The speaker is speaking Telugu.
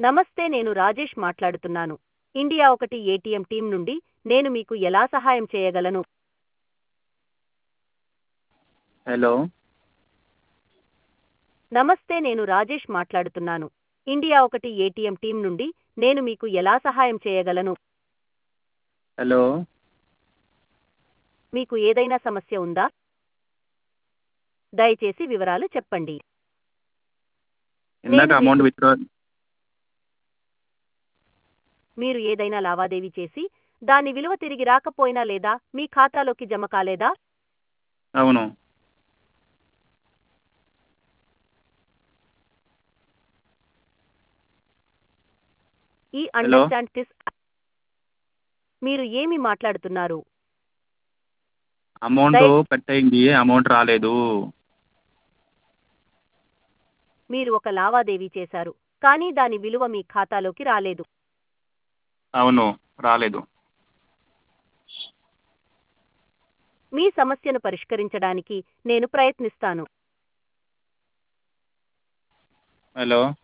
నమస్తే నేను రాజేష్ మాట్లాడుతున్నాను ఇండియా ఒకటి ఏటీఎం టీం నుండి నేను మీకు ఎలా సహాయం చేయగలను హలో నమస్తే నేను రాజేష్ మాట్లాడుతున్నాను ఇండియా ఒకటి ఏటీఎం టీం నుండి నేను మీకు ఎలా సహాయం చేయగలను హలో మీకు ఏదైనా సమస్య ఉందా దయచేసి వివరాలు చెప్పండి ఇందాక నేను అమౌంట్ మీకు- విత్డ్రా మీరు ఏదైనా లావాదేవీ చేసి దాని విలువ తిరిగి రాకపోయినా లేదా మీ ఖాతాలోకి జమ కాలేదా అవును ఈ అండర్స్టాండ్ దిస్ మీరు ఏమి మాట్లాడుతున్నారు అమౌంట్ దయ- కట్ అయింది అమౌంట్ రాలేదు మీరు ఒక లావాదేవీ చేశారు కానీ దాని విలువ మీ ఖాతాలోకి రాలేదు అవును రాలేదు మీ సమస్యను పరిష్కరించడానికి నేను ప్రయత్నిస్తాను హలో